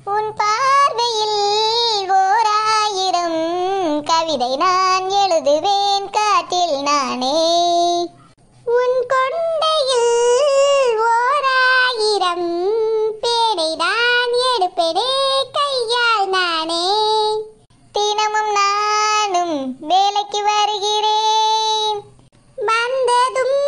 உன் பார்வையில் ஓர் ஆயிரம் கவிதை நான் எழுதுவேன் காற்றில் நானே உன் கொண்டையில் ஓர் ஆயிரம் பேடை நான் எடுப்பேனே கையால் நானே தினமும் நானும் வேலைக்கு வருகிறேன் வந்ததும்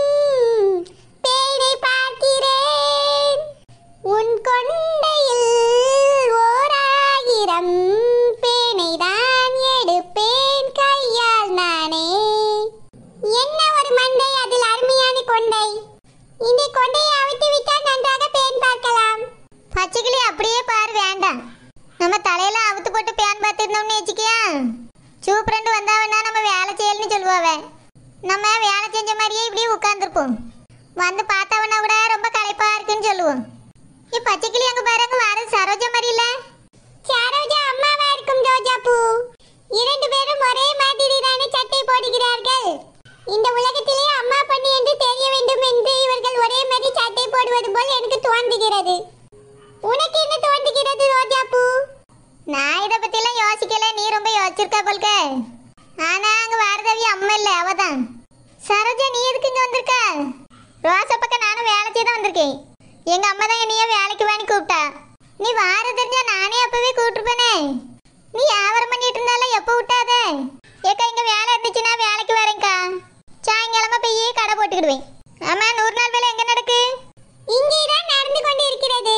பேடை பார்க்கிறேன் உன் கொண்டையில் ஓர் ஆயிரம் பேனை தான் எடுப்பேன் கையால் நானே என்ன ஒரு மண்டை அதில் அருமையான கொண்டை இந்த கொண்டையை அவித்து விட்டால் நன்றாக பேன் பார்க்கலாம் பச்சைக்கிளி அப்படியே பாரு வேண்டாம் நம்ம தலையில அவுத்து போட்டு பேன் பார்த்துருந்தோம்னு வச்சுக்கியா சூப்பரண்டு வந்தாவன்னா நம்ம வேலை செய்யலன்னு சொல்லுவாவே நம்ம வேலை செஞ்ச மாதிரியே இப்படியே உட்காந்துருப்போம் வந்து பார்த்தவனா கூட ரொம்ப களைப்பா இருக்குன்னு சொல்லுவோம் நீ பச்சைக்கிளி அங்க பாருங்க வாரது சரோஜா மாதிரி இல்ல சரோஜா அம்மாவா இருக்கும் ரோஜா பூ இரண்டு பேரும் ஒரே மாதிரி தானே சட்டை போடுகிறார்கள் இந்த உலகத்திலே அம்மா பண்ணி என்று தெரிய வேண்டும் என்று இவர்கள் ஒரே மாதிரி சட்டை போடுவது போல் எனக்கு தோன்றுகிறது உனக்கு என்ன தோன்றுகிறது ரோஜா பூ நான் இத பத்தி எல்லாம் யோசிக்கல நீ ரொம்ப யோசிச்சிருக்கா போல்க ஆனா அங்க வாரதவி அம்மா இல்ல அவதான் சரோஜா நீ எதுக்கு இங்க வந்திருக்க ரோசா பக்கம் நானும் வேலை செய்ய தான் வந்திருக்கேன் எங்க அம்மா தான் என்னைய வேலைக்கு வாணி கூப்பிட்டா நீ வார தெரிஞ்சா நானே அப்பவே கூப்பிட்டுருப்பேனே நீ வியாபாரம் பண்ணிட்டு இருந்தால எப்போ விட்டாத ஏக்கா இங்க வேலை இருந்துச்சுன்னா வேலைக்கு வரேன்க்கா சாயங்காலமா போய் கடை போட்டுக்கிடுவேன் ஆமா நூறு நாள் வேலை எங்க நடக்கு இங்கே தான் நடந்து கொண்டு இருக்கிறது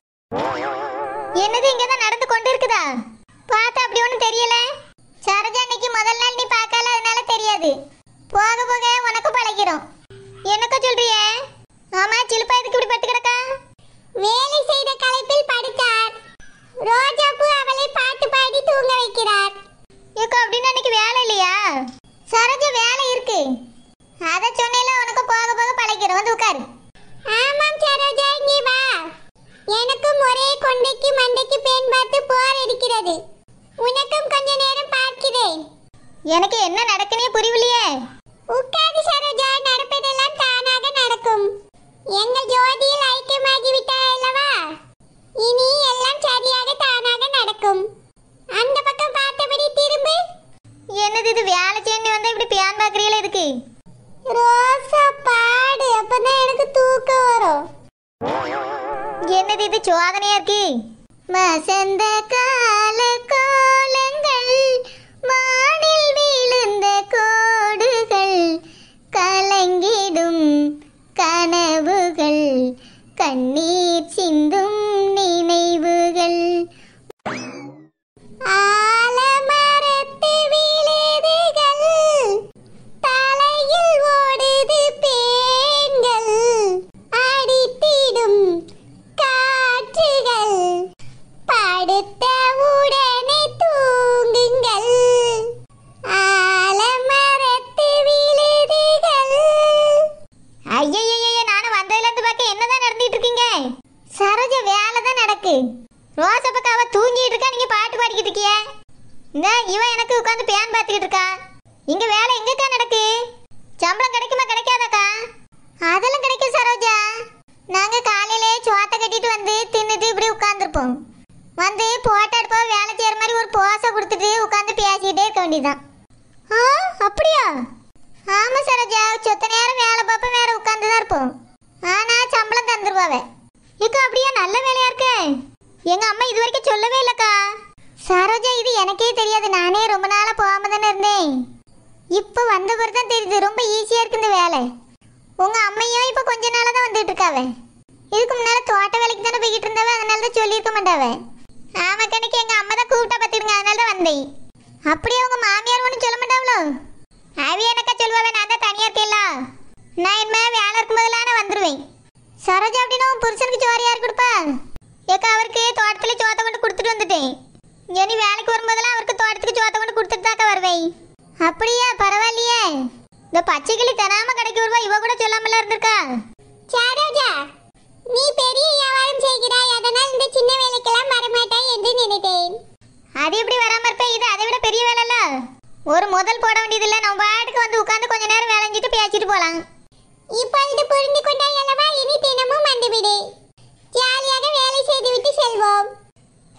என்னது இங்க தான் நடந்து கொண்டு இருக்குதா பார்த்தா அப்படி ஒன்றும் தெரியல சரோஜா அன்னைக்கு முதல் நாள் நீ பார்க்கல அதனால தெரியாது போக போக உனக்கு பழகிறோம் என்னக்கா சொல்றியே ஆமா சிலுப்பா எதுக்கு இப்படி பட்டு கிடக்கா வேலை செய்த களைப்பில் படுத்தார் ரோஜா பூ அவளை பாட்டு பாடி தூங்க வைக்கிறார் ஏக்கா அப்படின்னு அன்னைக்கு வேலை இல்லையா சரோஜா வேலை இருக்கு அத சொன்னேல உனக்கு போக போக பழகிறோம் வந்து உட்காரு ஆமாம் சரோஜா இங்கே வா எனக்கும் ஒரே கொண்டைக்கு மண்டைக்கு பேன் பார்த்து போர் அடிக்கிறது உனக்கும் கொஞ்ச நேரம் பார்க்கிறேன் எனக்கு என்ன நடக்குனே புரியலையே உட்காரு சரோஜா நடப்பதெல்லாம் தானாக நடக்கும் எங்கள் ஜோதியில் ஐக்கியமாகி விட்டாய் அல்லவா இனி எல்லாம் சரியாக தானாக நடக்கும் அந்த பக்கம் பார்த்தபடி திரும்பு என்னது இது வேலை செய்ய வந்தா இப்படி பியான் பாக்குறீங்களா இதுக்கு ரோசா பாடு அப்பதான் எனக்கு தூக்கம் வரும் என்னது இது சோதனையா இருக்கு வசந்த கால கோலங்கள் வானில் விழுந்த கோடுகள் கலங்கிடும் கனவுகள் கண்ணீர் சிந்தும் நினைவுகள் ஆலமரத்து விழுதுகள் தலையில் ஓடுது பேன்கள் அடித்திடும் காற்றுகள் படுத்த உடனே தூங்குங்கள் ஆலமரத்து விழுதுகள் ஐயய்யய்ய நானும் வந்ததுல இருந்து பார்க்க என்னதான் நடந்துட்டு இருக்கீங்க சரோஜா வேலை தான் நடக்கு ரோசா பக்கம் அவ தூங்கிட்டு இருக்கா நீங்க பாட்டு பாடிக்கிட்டு இருக்கிய இந்த இவன் எனக்கு உட்காந்து பேன் பார்த்துக்கிட்டு இருக்கா இங்க வேலை எங்கக்கா நடக்கு சம்பளம் கிடைக்குமா கிடைக்காதாக்கா அதெல்லாம் கிடைக்கும் சரோஜா நாங்க காலையிலே சோத்தை கட்டிட்டு வந்து தின்னுட்டு இப்படி உட்காந்துருப்போம் வந்து போட்டோ எடுப்போம் வேலை செய்யற மாதிரி ஒரு போசை கொடுத்துட்டு உட்காந்து பேசிக்கிட்டே இருக்க வேண்டியதுதான் ஆ அப்படியா ஆமா சரோஜா சொத்த நேரம் வேலை பார்ப்போம் வேற உட்காந்து தான் இருப்போம் ஆனா சம்பளம் தந்துருவாவே இக்கா அப்படியா நல்ல வேலையா இருக்கு எங்க அம்மா இது வரைக்கும் சொல்லவே இல்லக்கா சரோஜா இது எனக்கே தெரியாது நானே ரொம்ப நாளா போகாம தானே இருந்தேன் இப்ப வந்த பிறகு தான் தெரியுது ரொம்ப ஈஸியா இருக்கு இந்த வேலை உங்க அம்மையும் இப்ப கொஞ்ச நாளா தான் வந்துட்டு இருக்காவே இதுக்கு முன்னால தோட்ட வேலைக்கு தானே போய்கிட்டு இருந்தாவே அதனால தான் சொல்லியிருக்க மாட்டாவே ஆமா கணக்கு எங்க அம்மா தான் கூப்பிட்டா பார்த்துருங்க அதனால தான் வந்தேன் அப்படியே உங்க மாமியார் ஒன்றும் சொல்ல மாட்டாங்களோ அவி எனக்கா சொல்லுவாவே நான் தான் தனியா இருக்கேன்ல நான் இனிமே வேலை இருக்கும்போதெல்லாம் நான் வந்துருவேன் சரோஜா அப்படின்னா உன் புருஷனுக்கு சோறு யார் கொடுப்பா ஏக்கா அவருக்கு தோட்டத்துல சோத்தை கொண்டு கொடுத்துட்டு வந்துட்டேன் இனி வேலைக்கு வரும்போதெல்லாம் அவருக்கு தோட்டத்துக்கு சோத்தை கொண்டு கொடுத்துட்டு தாக்கா வருவேன் அப்படியா பரவாயில்லையே இந்த பச்சை கிளி தராம கடைக்கு வருவா இவ கூட சொல்லாமல இருந்திருக்கா சரோஜா நீ பெரிய வியாபாரம் செய்கிறாய் அதனால் இந்த சின்ன வேலைக்கெல்லாம் வரமாட்டாய் என்று நினைத்தேன் அது எப்படி வராம இருப்ப இது அதை விட பெரிய வேலை இல்ல ஒரு முதல் போட வேண்டியது இல்ல நம்ம பாட்டுக்கு வந்து உட்கார்ந்து கொஞ்ச நேரம் வேலை செஞ்சுட்டு பேசிட்டு போலாம் இப்பொழுது புரிந்து கொண்டாய் அல்லவா இனி தினமும் வந்துவிடு ஜாலியாக வேலை செய்துவிட்டு செல்வோம்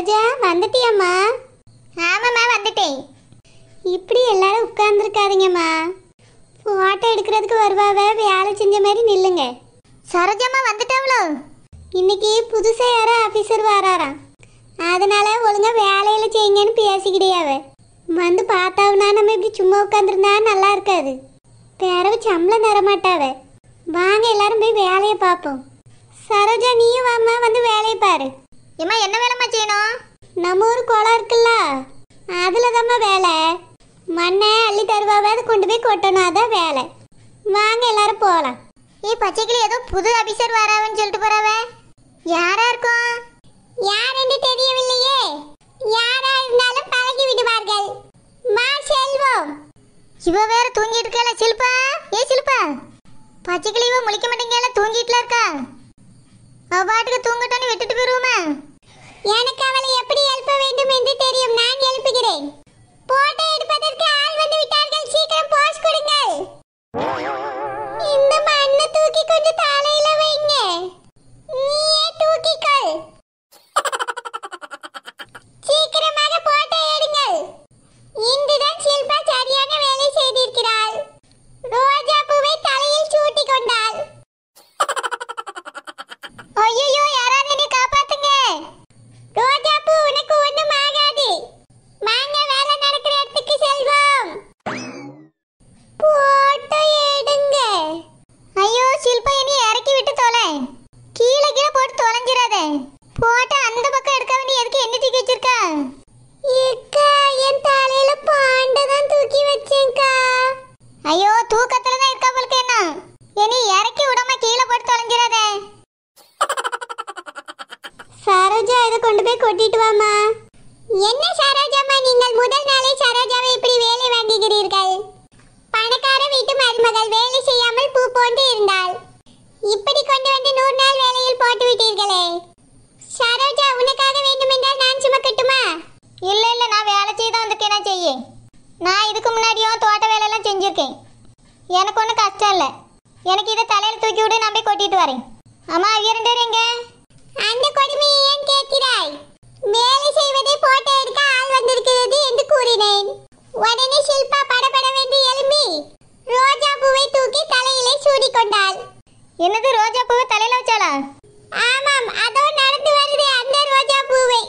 சரோஜா வந்துட்டியம்மா ஆமாம்மா வந்துட்டேன் இப்படி எல்லாரும் உட்கார்ந்துருக்காதீங்கம்மா ஃபோட்டோ எடுக்கிறதுக்கு வருவாவ வேலை செஞ்ச மாதிரி நில்லுங்க சரோஜாம்மா வந்துட்டாவளோ இன்னைக்கு புதுசா யாரோ ஆஃபீஸர் வராராம் அதனால ஒழுங்கா வேலையில செய்யுங்கன்னு பேசிக்கிடையாவ வந்து பார்த்தாவுனா நம்ம இப்படி சும்மா உட்காந்துருந்தா நல்லா இருக்காது பிறவு சம்பளம் தர மாட்டாவ வாங்க எல்லாரும் போய் வேலையை பார்ப்போம் சரோஜா நீயும் வாம்மா வந்து வேலையை பாரு ஏம்மா என்ன வேலைம்மா செய்யணும் நம்ம ஊர் குளம் இருக்குல்ல அதுல தாம்மா வேலை மண்ணை அள்ளி தருவாவ அதை கொண்டு போய் கொட்டணும் அதான் வேலை வாங்க எல்லாரும் போகலாம் ஏ பச்சைக்கிளி ஏதோ புது ஆபீசர் வராவன்னு சொல்லிட்டு போறாவ யாரா இருக்கும் யாருன்னு தெரியவில்லையே யாரா இருந்தாலும் பழகி விடுவார்கள் மா செல்வோம் இவ வேற தூங்கிட்டு இருக்கல சில்பா ஏ சில்பா பச்சைக்கிளி இவ முழிக்க மாட்டேங்கல தூங்கிட்டுல இருக்கா அவ பாட்டுக்கு தூங்கட்டோன்னு விட்டுட்டு போயிருவோமா எனக்கு அவளை எப்படி எழுப்ப வேண்டும் என்று தெரியும் நான் எழுப்புகிறேன் போட்டோ எடுப்பதற்கு ஆள் வந்து விட்டார்கள் சீக்கிரம் போஸ் கொடுங்கள் இந்த மண்ணை தூக்கி கொஞ்சம் தலையில வைங்க நீயே தூக்கிக்கொள் சீக்கிரமாக போட்டோ எடுங்கள் இன்றுதான் ஷில்பா சரியான வேலை செய்திருக்கிறாள் ரோஜா பூவை தலையில் சூட்டி கொண்டாள் ஐயோ யாராவது என்னை காப்பாத்துங்க ரோஜா பூ உனக்கு ஒண்ணும் ஆகாது வாங்க வேலை நடக்கிற இடத்துக்கு செல்வோம் போட்டோ எடுங்க ஐயோ ஷில்பா இனி இறக்கி விட்டு தொலை கீழே கீழே போட்டு தொலைஞ்சிடாத போட்டோ அந்த பக்கம் எடுக்க வேண்டிய எதுக்கு என்ன தூக்கி வச்சிருக்கா ஏக்கா என் தலையில பாண்டை தான் தூக்கி வச்சேன்க்கா ஐயோ தூக்கத்துல தான் இருக்கா போலுக்கு என்ன இனி இறக்கி விடாம கீழே போட்டு தொலைஞ்சிடாத சரோஜா இதை கொண்டு போய் கொட்டிட்டு வாமா என்ன சரோஜாமா நீங்கள் முதல் நாளே சரோஜாவை இப்படி வேலை வாங்குகிறீர்கள் பணக்கார வீட்டு மருமகள் வேலை செய்யாமல் பூ போன்று இருந்தாள் இப்படி கொண்டு வந்து நூறு நாள் வேலையில் போட்டு விட்டீர்களே சரோஜா உனக்காக வேண்டுமென்றால் நான் சுமக்கட்டுமா இல்ல இல்ல நான் வேலை செய்ய தான் வந்திருக்கேன் செய்ய நான் இதுக்கு முன்னாடியும் தோட்ட வேலையெல்லாம் செஞ்சிருக்கேன் எனக்கு ஒன்றும் கஷ்டம் இல்லை எனக்கு இதை தலையில் தூக்கி விடு நான் போய் கொட்டிட்டு வரேன் அம்மா இரண்டு பேரும் எங்க அந்த கொடுமையை ஏன் கேட்கிறாய் வேலை செய்வதை போட்டோ எடுக்க ஆள் வந்திருக்கிறது என்று கூறினேன் உடனே ஷில்பா படபடவென்று எழும்பி ரோஜா பூவை தூக்கி தலையிலே சூடிக்கொண்டாள் என்னது ரோஜா பூவை தலையில வச்சாளா ஆமாம் அதோ நடந்து வருது அந்த ரோஜா பூவை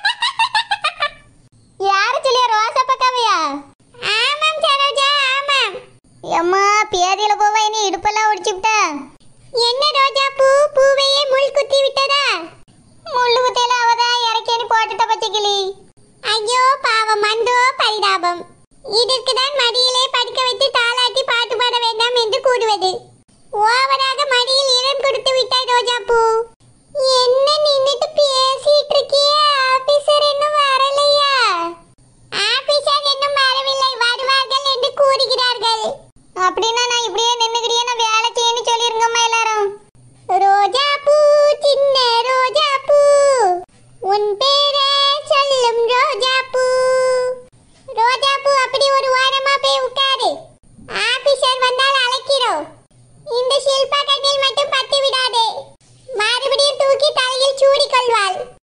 யாரு சொல்லியா ரோசா பக்காவையா ஆமாம் சரோஜா ஆமாம் அம்மா பேதியில போவா இனி இடுப்பெல்லாம் ஒடிச்சுட்டா என்ன ரோஜா பூ பூவையே முள் குத்தி விட்டதா முள்ளு குத்தியில அவதான் இறக்கி போட்டுட்ட பச்சைக்கிளி ஐயோ பாவம் மண்டோ பரிதாபம் இதற்கு தான் மடியிலே படுக்க வைத்து தாளாட்டி பாட்டு பாட வேண்டாம் என்று கூறுவது ஓவராக மடியில் இடம் கொடுத்து விட்டாய் ரோஜா பூ என்ன நின்னுட்டு பேசிட்டு இருக்கியே ஆபீசர் இன்னும் வரலையா ஆபீசர் இன்னும் வரவில்லை வருவார்கள் என்று கூறுகிறார்கள் அப்படின்னா நான் இப்படியே நின்னுக்கிட்டே நான் வேலை செய்யணும்னு சொல்லிருங்கம்மா எல்லாரும் ரோஜா பூ சின்ன ரோஜா பூ உன் பேரை சொல்லும் ரோஜா பூ ரோஜா பூ அப்படி ஒரு ஓரமா போய் உட்காரு ஆபீசர் வந்தால் அழைக்கிறோம் இந்த ஷில்பா கண்ணில் மட்டும் பட்டு விடாதே மறுபடியும் தூக்கி தலையில் சூடிக் கொள்வாள்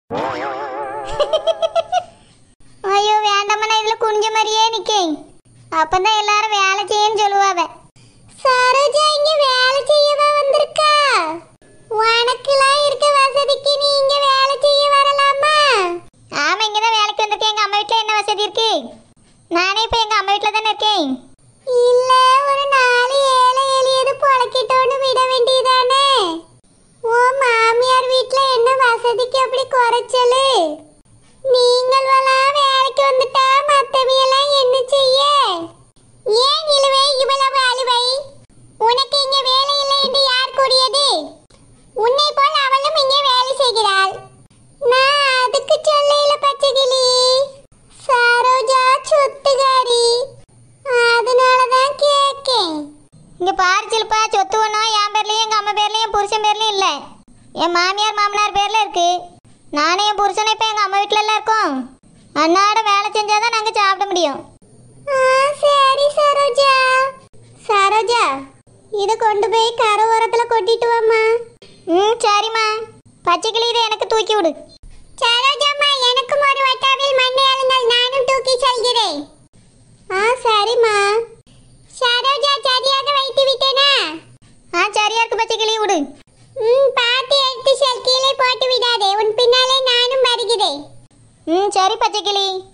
ஐயோ வேண்டாம நான் இதுல குனிஞ்ச மாதிரியே நிக்கேன் அப்பதான் எல்லாரும் வேலை செய்யன்னு சொல்லுவாவ சரோஜா இங்க வேலை செய்யவா வந்திருக்கா உனக்குலாம் இருக்க வசதிக்கு நீ இங்க வேலை செய்ய வரலாமா ஆமா இங்க தான் வேலைக்கு வந்திருக்கேன் எங்க அம்மா வீட்ல என்ன வசதி இருக்கு நானே இப்ப எங்க அம்மா வீட்ல தானே இருக்கேன் இல்ல ஒரு நாலு ஏழை எளியது பொழக்கிட்டோன்னு விட வேண்டியதானே ஓ மாமியார் வீட்ல என்ன வசதிக்கு அப்படி குறைச்சலு நீங்கள் எல்லாம் வேலைக்கு வந்துட்டா மத்தவியெல்லாம் என்ன செய்ய ஏன் இழுவை இவ்வளவு அழுவை உனக்கு இங்க வேலை இல்லை என்று யார் கூறியது உன்னை போல் அவளும் இங்கே வேலை செய்கிறாள் நான் அதுக்கு சொல்லையில பச்சைகிளி சரோஜா சொத்துக்காரி அதனாலதான் கேக்கேன் இங்க பாரு சிலப்பா சொத்து ஒன்றும் என் பேர்லயும் எங்க அம்மா பேர்லயும் என் புருஷன் பேர்லயும் இல்ல என் மாமியார் மாமனார் பேர்ல இருக்கு நானும் என் புருஷனை இப்ப எங்க அம்மா வீட்ல எல்லாம் இருக்கோம் அன்னாட வேலை செஞ்சாதான் நாங்க சாப்பிட முடியும் சரி சரோஜா சரோஜா இத கொண்டு போய் கரை ஓரத்துல கொட்டிட்டு வாமா ம் சரிம்மா பச்சைக்கிளி இதை எனக்கு தூக்கி விடு சரோஜாம்மா எனக்கு சரிம்மா சரோஜா சரியாக வைத்து விட்டேனா ஆ சரியா இருக்கு பச்சை கிளி விடு ம் பார்த்து எடுத்து செல் கீழே போட்டு விடாதே உன் பின்னாலே நானும் வருகிறேன் ம் சரி பச்சை கிளி